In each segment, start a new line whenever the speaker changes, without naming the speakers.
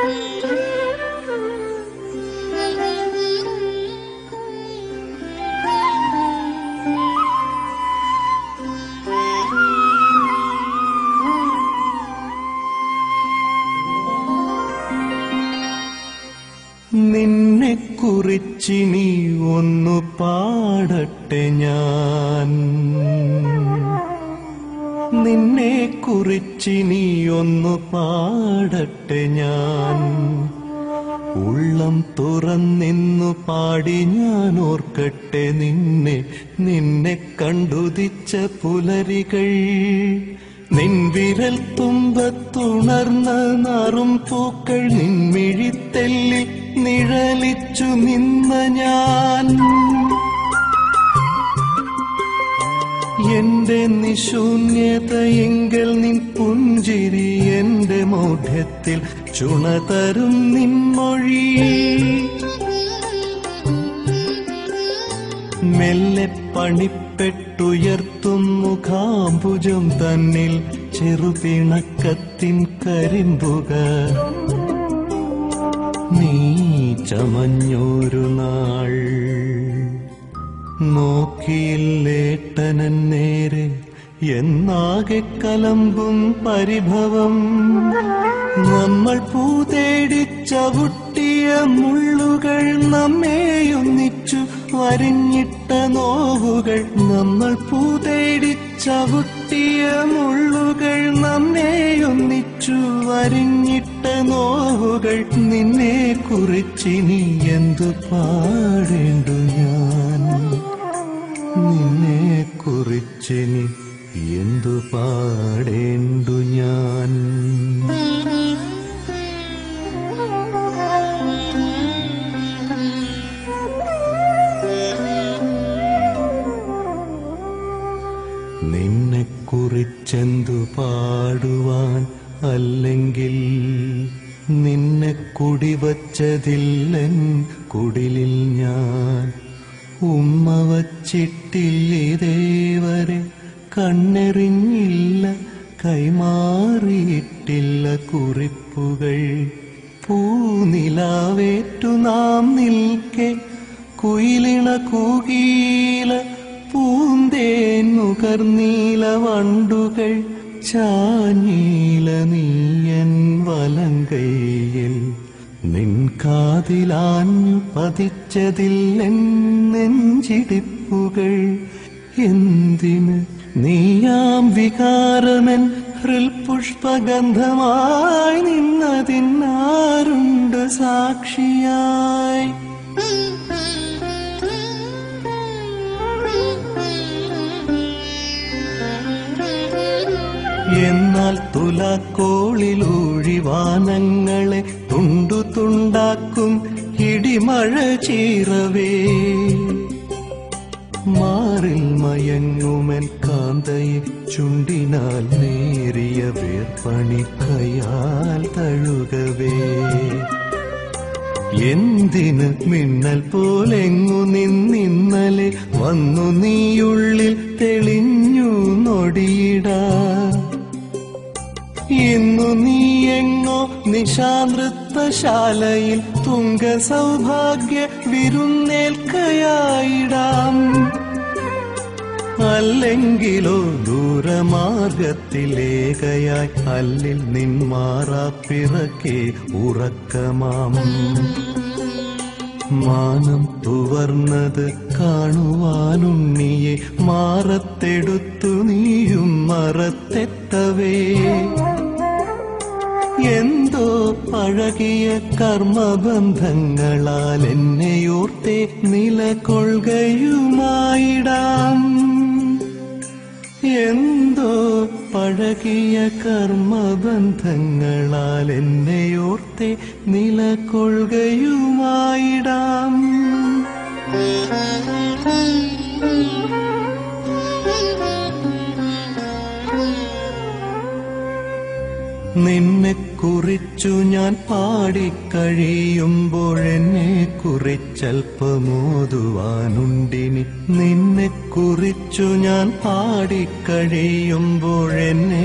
നിന്നെ കുറിച്ചിനി ഒന്നു പാടട്ടെ ഞാൻ നിന്നെ കുറിച്ചിനി ഒന്നു പാടട്ടെ ഞാൻ ഉള്ളം തുറന്നിന്നു പാടി ഞാൻ ഓർക്കട്ടെ നിന്നെ നിന്നെ കണ്ടുദിച്ച പുലരികൾ നിൻ വിരൽ തുമ്പത്തുണർന്ന നാറും പൂക്കൾ നിൻമിഴിത്തെല്ലി നിഴലിച്ചു നിന്ന ഞാൻ എന്റെ നിശൂന്യതയെങ്കിൽ നിൻ പുഞ്ചിരി എന്റെ മൗഢ്യത്തിൽ ചുണതരും നിൻമൊഴി മെല്ലെ പണിപ്പെട്ടുയർത്തും മുഖാംബുജം തന്നിൽ ചെറുപിണക്കത്തിൻ കരിമ്പുക നീ ചമഞ്ഞൊരു നാൾ നോക്കിയില്ലേട്ടനൻ നേരെ എന്നാകെ കലമ്പും പരിഭവം നമ്മൾ പൂതേടി ചവിട്ടിയ മുള്ളുകൾ നമ്മെയൊന്നിച്ചു വരിഞ്ഞിട്ട നോവുകൾ നമ്മൾ പൂതേടി ചവിട്ടിയ മുള്ളുകൾ നമ്മെയൊന്നിച്ചു വരിഞ്ഞിട്ട നോവുകൾ നിന്നെ കുറിച്ചിനി എന്തു പാടേണ്ടു ഞാൻ നിന്നെ കുറിച്ചിനി എന്തു പാടേണ്ടു ഞാൻ നിന്നെ കുറിച്ചെന്തു പാടുവാൻ അല്ലെങ്കിൽ നിന്നെ കുടിവച്ചതില്ലൻ കുടിലിൽ ഞാൻ ഉമ്മ വച്ചിട്ടില്ലിതേവരെ കണ്ണെറിഞ്ഞില്ല കൈമാറിയിട്ടില്ല കുറിപ്പുകൾ പൂനിലാവേറ്റു നാം നിൽക്കെ കുയിലിണ കൂകീല പൂന്തേൻ നുകർന്നീല വണ്ടുകൾ ചാഞ്ഞീല നീയൻ വലങ്കയിൽ നിൻ കാതിലാഞ്ഞു പതിച്ചതില്ലെൻ നെഞ്ചിടിപ്പുകൾ എന്തിന് നീയാം വികാരമൻ ഹൃൽപുഷ്പഗന്ധമായി നിന്നതിന്നാരുണ്ട് സാക്ഷിയായി എന്നാൽ തുലാക്കോളിലൂഴിവാനങ്ങളെ തുണ്ടു തുണ്ടാക്കും ഇടിമഴ ചീറവേ മാറിൽ മയങ്ങുമൻ കാന്തയെ ചുണ്ടിനാൽ നേരിയ വേർപ്പണി കയാൽ തഴുകവേ എന്തിന് മിന്നൽ പോലെങ്ങു നിന്നിന്നലെ വന്നു നീയുള്ളിൽ തെളിഞ്ഞു നൊടിയിടാ ഇന്നു നീ എങ്ങോ നിശാനൃത്തശാലയിൽ തുങ്ക സൗഭാഗ്യ വിരുന്നേൽക്കയായിടാം അല്ലെങ്കിലോ ദൂരമാർഗത്തിലേകയായി അല്ലിൽ നിന്മാറാപ്പിറക്കെ ഉറക്കമാം മാനം തുവർന്നത് കാണുവാനുണ്ണിയെ മാറത്തെടുത്തു നീയും മറത്തെത്തവേ എന്തോ പഴകിയ കർമ്മബന്ധങ്ങളാൽ എന്നെയോർത്തെ നിലകൊള്ളുകയുമായിടാം എന്തോ പഴകിയ കർമ്മബന്ധങ്ങളാൽ എന്നെയോർത്തെ നിലകൊള്ളുകയുമായിടാം നിന്നെ കുറിച്ചു ഞാൻ പാടിക്കഴിയുമ്പോഴെന്നെ കുറിച്ചൽപ്പമോതുവാനുണ്ടിനി നിന്നെ കുറിച്ചു ഞാൻ പാടിക്കഴിയുമ്പോഴെന്നെ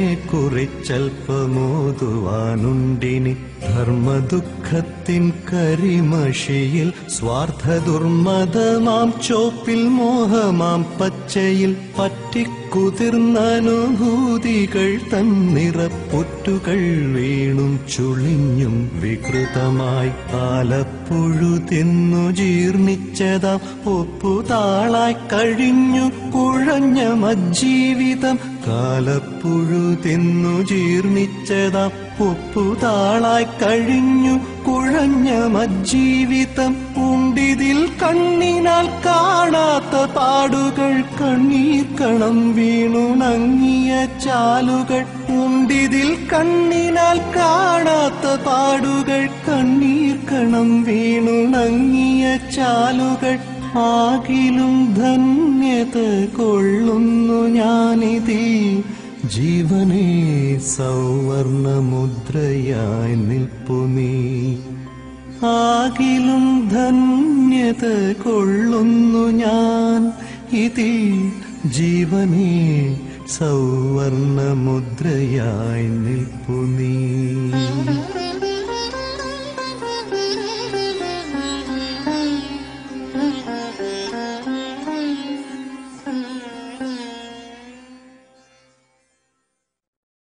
കുറിച്ചൽപ്പമോതുവാനുണ്ടിനി ധർമ്മദുഃഖത്തിൻ കരിമഷിയിൽ സ്വാർത്ഥ ദുർമതമാം ചോപ്പിൽ മോഹമാം പച്ചയിൽ പറ്റിക്കുതിർന്ന അനുഭൂതികൾ തന്നിറപ്പൊറ്റുകൾ വീണും ചുളിഞ്ഞും വികൃതമായി പാലപ്പുഴു തിന്നു ജീർണിച്ചതാം ഒപ്പുതാളായി കഴിഞ്ഞു കുഴഞ്ഞ മജ്ജീവിതം കാലപ്പുഴു തിന്നു ജീർണിച്ചതാം ഒപ്പുതാളായി കഴിഞ്ഞു കുഴഞ്ഞ മജ്ജീവിതം ഉണ്ടിതിൽ കണ്ണിനാൽ കാണാത്ത പാടുകൾ കണ്ണീർ കണം വീണുണങ്ങിയ ചാലുകൾ ഉണ്ടിതിൽ കണ്ണിനാൽ കാണാത്ത പാടുകൾ കണ്ണീർ കണം വീണുണങ്ങിയ ചാലുകൾ ആകിലും ധന്യത കൊള്ളുന്നു ഞാനിതിൽ ജീവനെ സൗവർണമുദ്രയായി നിൽപ്പു നീ ആകിലും ധന്യത കൊള്ളുന്നു ഞാൻ ഇതിൽ ജീവനെ സൗവർണമുദ്രയായി നിൽപ്പു നീ